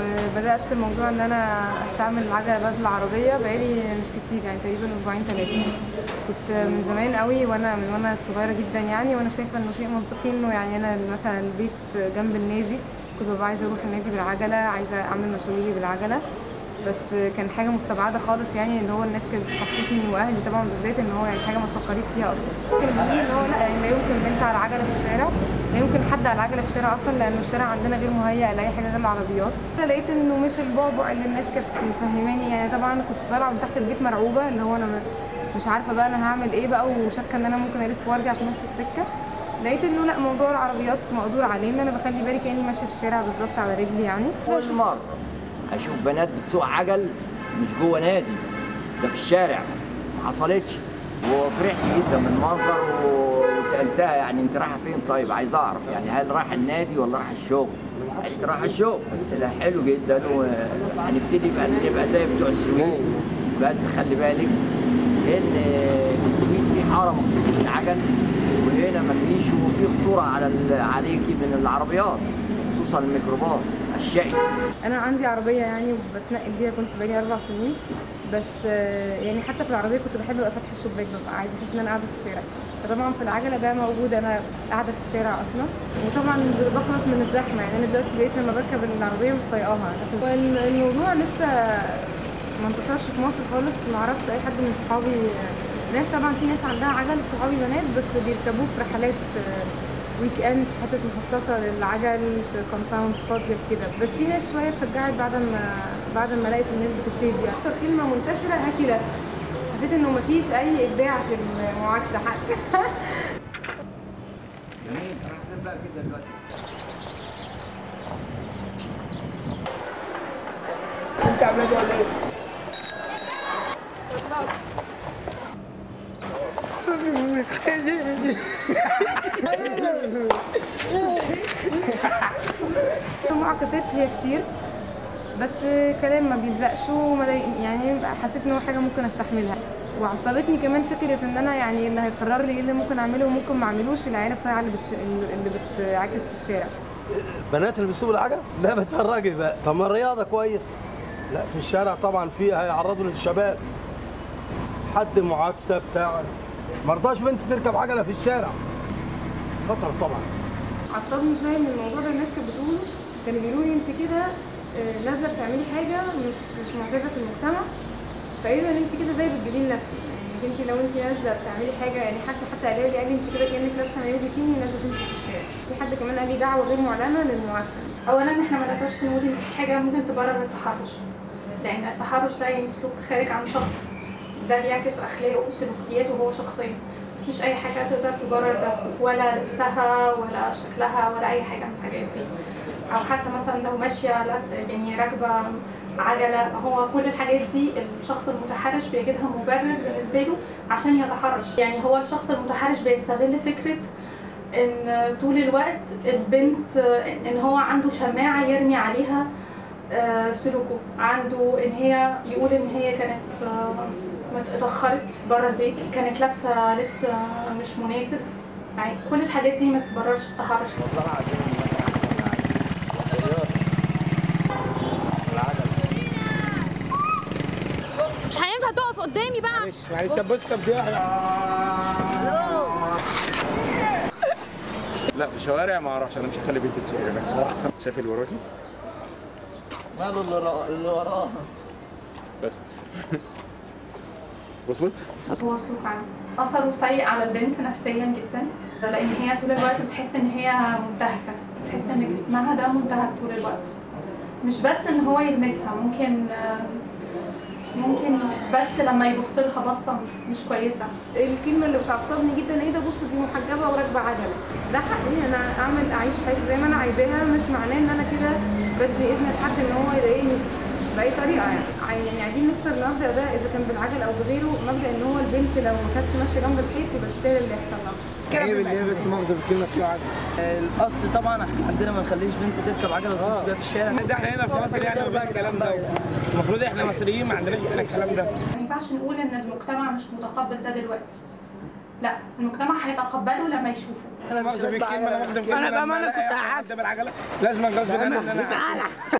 بدات موضوع ان انا استعمل العجله بدل العربيه بقالي مش كتير يعني تقريبا اسبوعين ثلاثه كنت من زمان قوي وانا من وانا صغيره جدا يعني وانا شايفه انه شيء منطقي انه يعني انا مثلا البيت جنب النادي كنت ببقى عايزه اروح النادي بالعجله عايزه اعمل مشاويري بالعجله بس كان حاجه مستبعده خالص يعني اللي هو الناس كانت بتحسسني واهلي طبعا بالذات ان هو يعني حاجه ما تفكريش فيها اصلا ممكن بيقولوا اللي هو لا يعني لا يمكن بنت على عجله في الشارع لا يمكن حد على عجله في الشارع اصلا لانه الشارع عندنا غير مهيأ لاي حاجه غير العربيات أنا لقيت انه مش البعبع اللي الناس كانت مفهماني يعني طبعا كنت طالعه من تحت البيت مرعوبه اللي هو انا مش عارفه بقى انا هعمل ايه بقى وشاكه ان انا ممكن الف وارجع في نص السكه لقيت انه لا موضوع العربيات مقدور عليه ان انا بخلي بالي كاني ماشيه في الشارع بالظبط على رجلي يعني كل مرة أشوف بنات بتسوق عجل مش جوه نادي ده في الشارع ما حصلتش وفرحت جدا من المنظر و- وسألتها يعني أنت رايحة فين طيب عايز أعرف يعني هل رايحة النادي ولا رايحة الشغل؟ قالت رايحة الشغل قلت لها حلو جدا وهنبتدي بقى نبقى زي بتوع السويد بس خلي بالك إن في السويد في حارة مخصوص للعجل وهنا مفيش وفي خطورة على ال- عليكي من العربيات خصوصا الميكروباص الشقي انا عندي عربيه يعني وبتنقل بيها كنت بقالي اربع سنين بس آه، يعني حتى في العربيه كنت بحب ابقى فاتحه الشباك ببقى عايزه احس ان انا قاعده في الشارع فطبعا في العجله ده موجود انا قاعده في الشارع اصلا وطبعا بخلص من الزحمه يعني انا دلوقتي بقيت لما بركب العربيه مش طايقاها وال- الموضوع لسه ما انتشرش في مصر خالص ما اعرفش اي حد من صحابي ناس طبعا في ناس عندها عجل صحابي بنات بس بيركبوه في رحلات ويك اند في حتت مخصصه للعجل في كومباوندز فاضيه في كده بس في ناس شويه اتشجعت بعد ما بعد ما لقيت الناس بتبتدي اكتر كلمه منتشره هاتي لف حسيت انه مفيش اي ابداع في المعاكسه حتى جميل راح فين بقى كده دلوقتي انت عامله دي ولا ايه؟ المعاكسات هي كتير بس كلام ما بيلزقش وما ضايق- يعني حسيت ان هو حاجه ممكن استحملها وعصبتني كمان فكره ان انا يعني اللي هيقرر لي ايه اللي ممكن اعمله وممكن ما اعملوش العيال الصايعه اللي بتش... اللي بتعاكس في الشارع بنات اللي بيسوقوا العجل لا بتهرجي بقى طب ما الرياضه كويس لا في الشارع طبعا في هيعرضوا للشباب حد معاكسه بتاع مرضاش بنت تركب عجله في الشارع خطر طبعا عصبني شويه من الموضوع ده الناس كانت بتقوله كانوا بيقولوا لي انت كده آه، نازله بتعملي حاجه مش مش معتاده في المجتمع فاذا انت كده زي بتجيبين نفسك يعني انك انت لو انت نازله بتعملي حاجه يعني حتى حتى قال لي قال لي انت كده كانك لابسه مايو بيكيني نازله تمشي في الشارع في حد كمان قال لي دعوه غير معلنه للمعاكسه اولا احنا ما نقدرش نقول ان في حاجه ممكن تبرر التحرش لان التحرش ده يعني سلوك خارج عن شخص ده بيعكس اخلاقه وسلوكياته هو شخصيا مفيش اي حاجه تقدر تبرر ده ولا لبسها ولا شكلها ولا اي حاجه من الحاجات دي او حتى مثلا لو ماشيه لا- يعني راكبه عجله هو كل الحاجات دي الشخص المتحرش بيجدها مبرر بالنسبه له عشان يتحرش يعني هو الشخص المتحرش بيستغل فكره ان طول الوقت البنت ان هو عنده شماعه يرمي عليها آه، سلوكه عنده ان هي يقول ان هي كانت آه، مت- اتاخرت بره البيت كانت لابسه لبس آه، مش مناسب يعني كل الحاجات دي ما تبررش التحرش مش هينفع تقف قدامي بقى معلش معلش طب بص طب دي واحده لا في الشوارع ما اعرفش انا مش هخلي بنتي تسوق هنا بصراحه شايف اللي وراكي ماله اللي ورا- اللي وراه بس وصلت هو سلوك عام اثره سيء على البنت نفسيا جدا لان هي طول الوقت بتحس ان هي منتهكه بتحس ان جسمها ده منتهك طول الوقت مش بس ان هو يلمسها ممكن آه، ممكن بس لما يبص لها بصه مش كويسه الكلمه اللي بتعصبني جدا ايه ده بص دي محجبه وراكبه عجله ده حقي انا اعمل اعيش حياتي زي ما انا عايزاها مش معناه ان انا كده بدي اذن لحد ان هو يضايقني باي طريقه يعني عاي- يعني عايزين نكسر المبدا ده اذا كان بالعجل او بغيره مبدا ان هو البنت لو ما كانتش ماشيه جنب الحيط يبقى تستاهل اللي يحصل لها عيب اللي هي بنت مؤاخذه بالكلمه بتسوق عجل الاصل طبعا احنا عندنا ما نخليش بنت تركب عجله وتمشي بيها في الشارع ده احنا هنا في مصر يعني ما فيش الكلام ده المفروض احنا مصريين ما عندناش احنا الكلام ده ما ينفعش نقول ان المجتمع مش متقبل ده دلوقتي لا المجتمع هيتقبله لما يشوفه مؤاخذه بالكلمه انا مؤاخذه بالكلمه انا لما بامانه ألاقي كنت واحد عكس قدام العجله لازم غصب عني ان انا